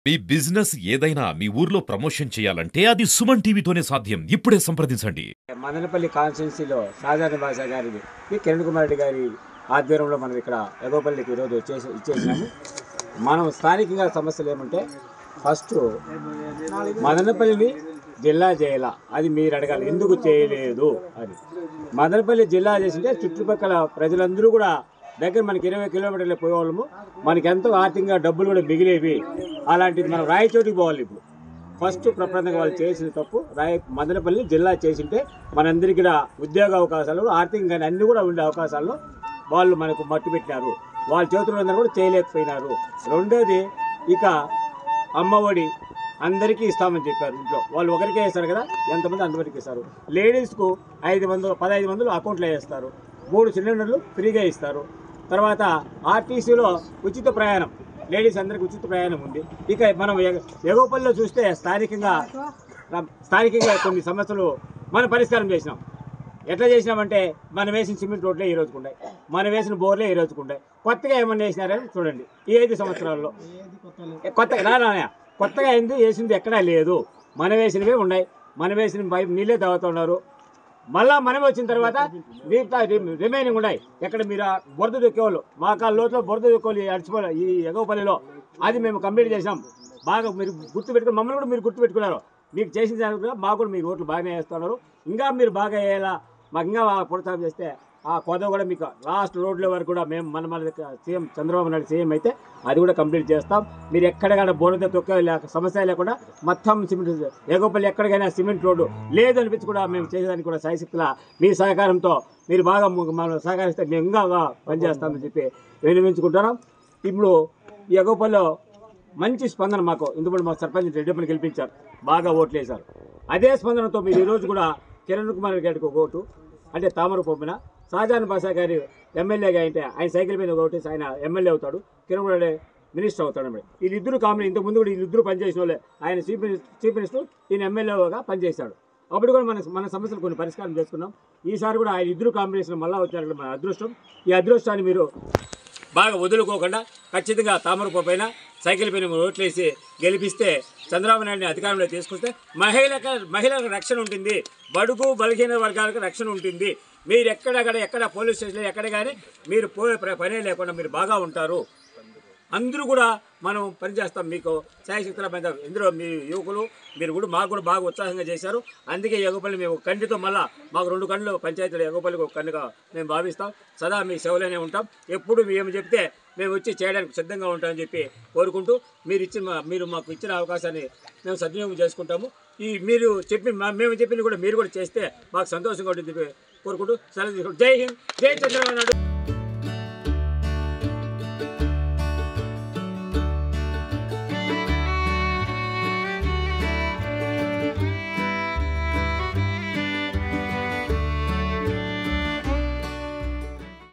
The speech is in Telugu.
మీ బిజినెస్ ఏదైనా మీ ఊర్లో ప్రమోషన్ చేయాలంటే అది సుమన్ టీవీతోనే సాధ్యం ఇప్పుడే సంప్రదించండి మదనపల్లి కాన్స్టిట్యున్సీలో సాధారణ భాష గారిది ఈ కిరణ్ కుమార్ రెడ్డి గారి ఆధ్వర్యంలో మనం ఇక్కడ ఎగోపల్లికి ఈరోజు వచ్చేసి ఇచ్చేసినాము మనం స్థానికంగా సమస్యలు ఏమంటే ఫస్ట్ మదనపల్లిని జిల్లా చేయాల అది మీరు అడగాలి ఎందుకు చేయలేదు అని మదనపల్లి జిల్లా చేసింటే చుట్టుపక్కల ప్రజలందరూ కూడా దగ్గర మనకి ఇరవై కిలోమీటర్లు పోయేవాళ్ళము మనకి ఎంతో ఆర్థికంగా డబ్బులు కూడా మిగిలేవి అలాంటిది మనం రాయచోటికి పోవాలి ఇప్పుడు ఫస్ట్ ప్రప్రదంగా వాళ్ళు చేసిన తప్పు రాయ మదనపల్లి జిల్లా చేసింటే మనందరికీ కూడా ఉద్యోగ అవకాశాలు ఆర్థికంగా అన్ని కూడా ఉండే అవకాశాల్లో వాళ్ళు మనకు మట్టు పెట్టినారు వాళ్ళ చేతుల్లో ఉందని కూడా చేయలేకపోయినారు రెండోది ఇక అమ్మఒడి అందరికీ ఇస్తామని చెప్పారు ఇంట్లో వాళ్ళు ఒకరికే వేస్తారు కదా ఎంతమంది అంతమందికి ఇస్తారు లేడీస్కు ఐదు వందలు పదహైదు వందలు అకౌంట్లో వేస్తారు మూడు సిలిండర్లు ఫ్రీగా ఇస్తారు తర్వాత ఆర్టీసీలో ఉచిత ప్రయాణం లేడీస్ అందరికి ఉచిత ప్రయాణం ఉంది ఇక మనం ఎగ- ఎగోపల్లిలో చూస్తే స్థానికంగా స్థానికంగా కొన్ని సమస్యలు మనం పరిష్కారం చేసినాం ఎట్లా చేసినామంటే మనం వేసిన సిమెంట్ రోడ్లే ఈ రోజుకు ఉన్నాయి మనం వేసిన బోర్లే ఈ రోజుకు ఉన్నాయి కొత్తగా ఏమన్నా వేసినారని చూడండి ఈ ఐదు సంవత్సరాల్లో ఏ, కొత్తగా రా నాన్నయ్య. కొత్తగా ఏంది వేసింది ఎక్కడా లేదు మనం వేసినవే ఉన్నాయి మనం వేసిన పైప్ నీళ్ళే తాగుతున్నారు మళ్ళా మనం వచ్చిన తర్వాత మిగతా రి- రిమైనింగ్ ఉన్నాయి ఎక్కడ మీరు ఆ బురద దొక్కేవాళ్ళు మా కాళ్ళ లోతులో బురద దొక్కేవాళ్ళు అడిచిపో ఈ ఎగవపల్లిలో అది మేము కంప్లీట్ చేసాం బాగా మీరు గుర్తు పెట్టుకుని మమ్మల్ని కూడా మీరు గుర్తు పెట్టుకున్నారు మీకు చేసిన దానికి కూడా మాకు కూడా మీకు ఓట్లు బాగానే వేస్తున్నారు ఇంకా మీరు బాగా వేయాలా మాకు ఇంకా బాగా ప్రోత్సాహం చేస్తే ఆ కొద కూడా మీకు లాస్ట్ రోడ్ల వరకు కూడా మేము మన మన సీఎం చంద్రబాబు నాయుడు సీఎం అయితే అది కూడా కంప్లీట్ చేస్తాం మీరు ఎక్కడికైనా బోర్డుతో తొక్క లేక సమస్య లేకుండా మొత్తం సిమెంట్ ఏగోపల్లి ఎక్కడికైనా సిమెంట్ రోడ్డు లేదు అనిపించి కూడా మేము చేసేదానికి కూడా సాయశక్తుల మీ సహకారంతో మీరు బాగా ము- మనం సహకరిస్తే మేము ఇంకా బాగా పనిచేస్తామని చెప్పి వినిపించుకుంటున్నాం ఇప్పుడు ఈ ఎగోపల్లిలో మంచి స్పందన మాకు ఇందుకు మా సర్పంచ్ రెడ్డిపల్లి గెలిపించారు బాగా ఓట్లు వేశారు అదే స్పందనతో మీరు ఈరోజు కూడా కిరణ్ కుమార్ గారికి ఒక ఓటు అంటే తామర పొమ్మిన షాజాన్ బాషా గారి ఎమ్మెల్యేగా అయితే ఆయన సైకిల్ మీద ఒక ఓటేసి ఆయన ఎమ్మెల్యే అవుతాడు కిరణ్ కుమార్ రెడ్డి మినిస్టర్ అవుతాడు అన్నమాట వీళ్ళిద్దరు కామన్ ఇంతకు ముందు కూడా వీళ్ళిద్దరు పనిచేసిన వాళ్ళే ఆయన చీఫ్ మినిస్టర్ చీఫ్ మినిస్టర్ ఈయన ఎమ్మెల్యేగా పనిచేశాడు అప్పుడు కూడా మన మన సమస్యలు కొన్ని పరిష్కారం చేసుకున్నాం ఈసారి కూడా ఆయన ఇద్దరు కాంబినేషన్ మళ్ళా వచ్చారు మన అదృష్టం ఈ అదృష్టాన్ని మీరు బాగా వదులుకోకుండా ఖచ్చితంగా తామరపు పైన సైకిల్ పైన ఓట్లేసి గెలిపిస్తే చంద్రబాబు నాయుడిని అధికారంలో తీసుకొస్తే మహిళలకు మహిళలకు రక్షణ ఉంటుంది బడుగు బలహీన వర్గాలకు రక్షణ ఉంటుంది మీరు ఎక్కడెక్కడ ఎక్కడ పోలీస్ స్టేషన్లో ఎక్కడ కానీ మీరు పోయే ప్ర- పనే లేకుండా మీరు బాగా ఉంటారు అందరూ కూడా మనం పనిచేస్తాం మీకు శాయశక్తుల మీద ఇందులో మీ యువకులు మీరు కూడా మాకు కూడా బాగా ఉత్సాహంగా చేశారు అందుకే ఎగపల్లి మేము కంటితో మళ్ళా మాకు రెండు కళ్ళు పంచాయతీలు ఎగపల్లికి ఒక కన్నుగా మేము భావిస్తాం సదా మీ సేవలోనే ఉంటాం ఎప్పుడు మేము చెప్తే మేము వచ్చి చేయడానికి సిద్ధంగా ఉంటామని చెప్పి కోరుకుంటూ మీరు ఇచ్చిన మీరు మాకు ఇచ్చిన అవకాశాన్ని మేము సద్వినియోగం చేసుకుంటాము ఈ మీరు చెప్పి మా- మేము చెప్పింది కూడా మీరు కూడా చేస్తే మాకు సంతోషంగా ఉంటుంది కోరుకుంటూ సెలవు తీసుకుంటాం జై హింద్ జై చంద్రబాబు నాయుడు